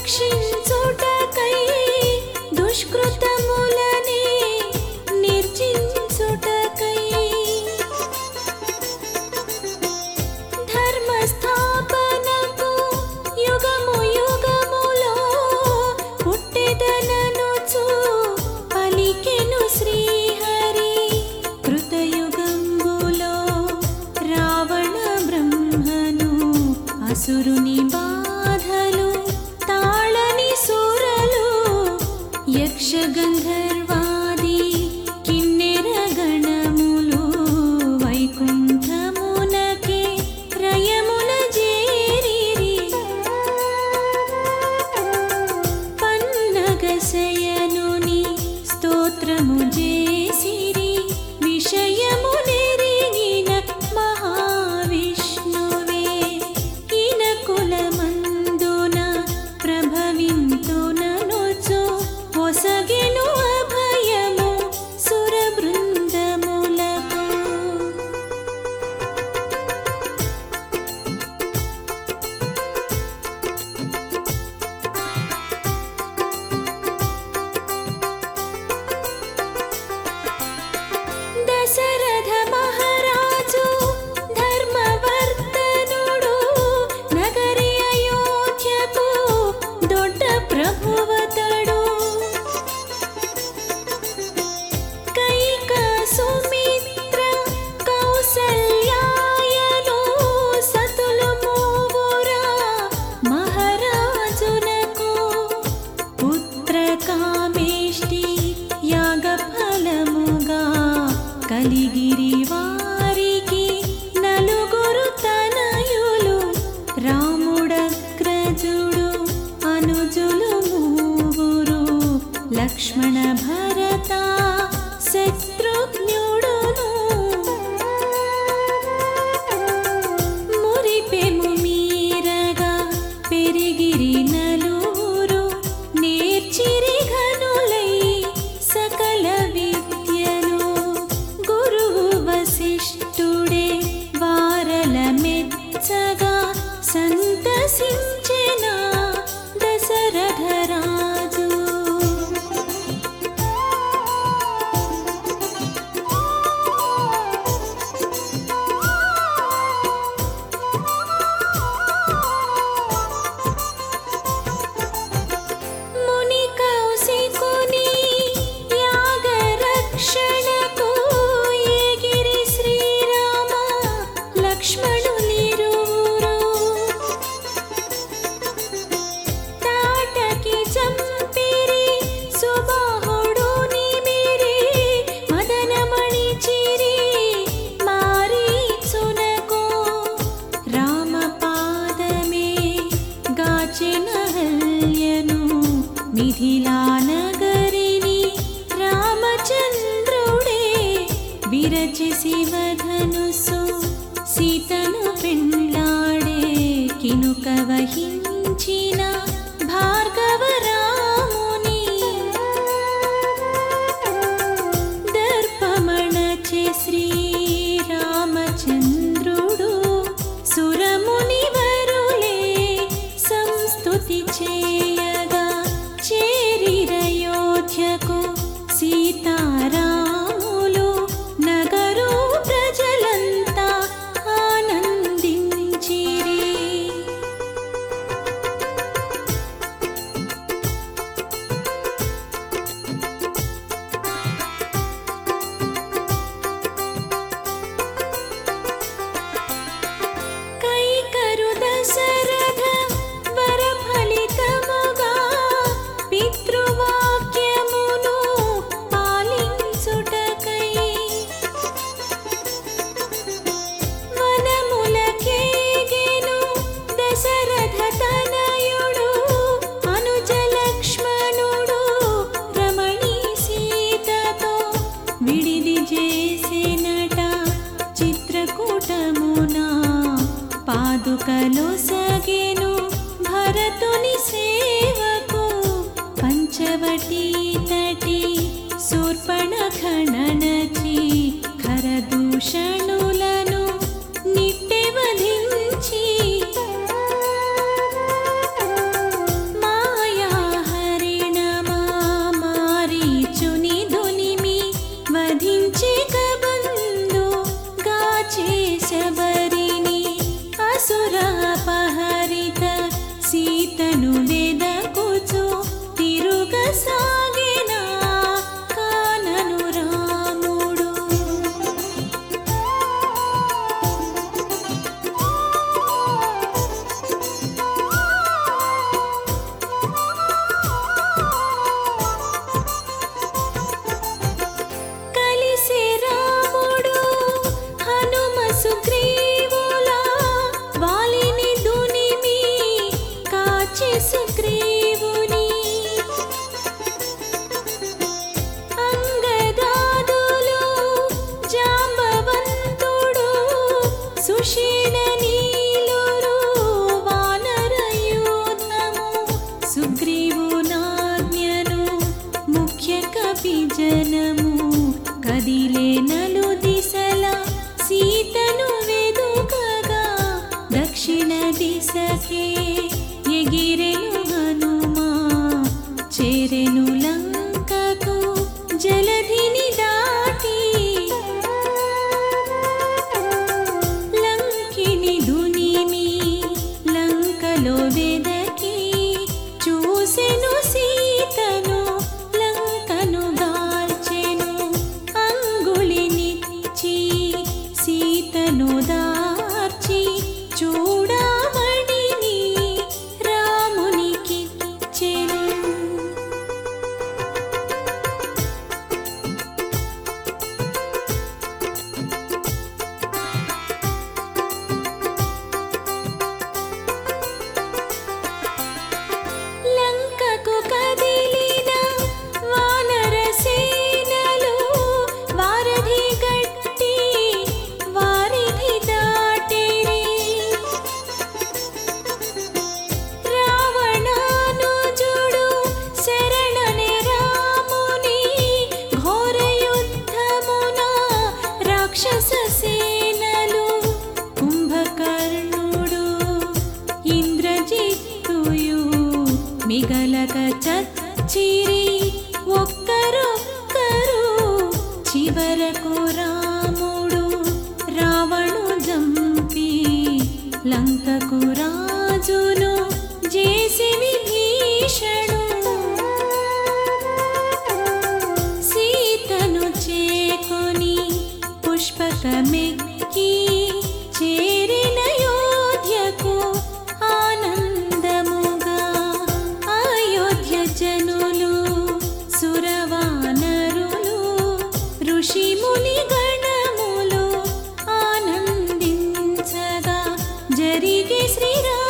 రక్షించుటకై దుష్కృతములనే నిర్జించుటకై ధర్మస్థాపనకు యుగము యుగములో పుట్టెదననుచు పలికెను శ్రీహరి కృతయుగంబులో రావణ బ్రహ్మను అసురుని బాధలు తాళని సురలు యక్షగంధర్వాది కిన్నెర గణములు వైకుంఠమునకే రయమున చేరిరి పన్నగశయనుని స్తోత్రము చేసిరి విషయము నెరిగిన మహావిష్ణువే ఇన కులమందున ప్రభవింతుననుచు ఒసగెను అభయము సుర బృందములకు దశరథ మహారాజు ధర్మవర్తనుడు నగరి అయోధ్యకు దొడ్డ ప్రభువతడు కైక సుమిత్ర కౌసల్యాయను సతులు మూవురా మహారాజునకు పుత్ర కామేష్టి యాగ ఫలముగా కలిగిరి వారికి నలుగురు తనయులు రాముడగ్రజుడు అనుజులు మూవురు లక్ష్మణ భరత శత్రుఘ్నుడును మురిపెము మీరగా పెరిగిరి నలుగురు నేర్చిరి ఘనులై సకల విద్యలు గురువు వశిష్ఠుడే వారల మెచ్చగా సంతసించిన దశరథ రాజు ముని కౌశికుని యాగ రక్షణకు ఎగిరి శ్రీరామ లక్ష్మణులిరువురు తాటకి చంపిరి సుబాహుడు నిమిరి మదనమణి చిరి మారీచునకు రామ పాదమే గాచిన హల్యను మిథిలా నగరిని రామచంద్రుడే విరచి శివధనుసు సీతను పెండ్లాడే కినుక వహించిన భార్గవ రాముని దర్పమణచే శ్రీరామచంద్రుడు సురముని వరులే సంస్తుతి చేయగా చేరిరయోధ్యకు సీతారాములు నగరు ప్రజలంతా ఆనందించిరి జనము కదిలే నలు దిశల సీతను వెదుకగా దక్షిణ దిశకే ఎగిరెను హనుమా చేరెను లంకకు జలధిని దాటి లంకిని దునిమి లంకలో వెదకి చూసెను సీతను లంకను గాల్చెను అంగుళినిచ్చి సీతను దార్చి చూడమణిని రామునికిచ్చెను లంకకు కదిలిన వానర సేనలు వారధి గట్టి వారిధి దాటిరి రావణానుజుడు శరణని రాముని ఘోర యుద్ధమున రాక్షస సేనలు కుంభకర్ణుడు ఇంద్రజిత్తుయు మిగలక చచ్చిరి ఒక్కరొక్కరు చివరకు రాముడు రావణు జంపి లంకకు రాజును చేసి విభీషణు సీతను చేకొని పుష్పకమెక్కి చేరిన యోధ్యకు ఆనందముగా అయోధ్య జనులు సురవానరులు ఋషిముని గణములు ఆనందించగా జరిగే శ్రీరా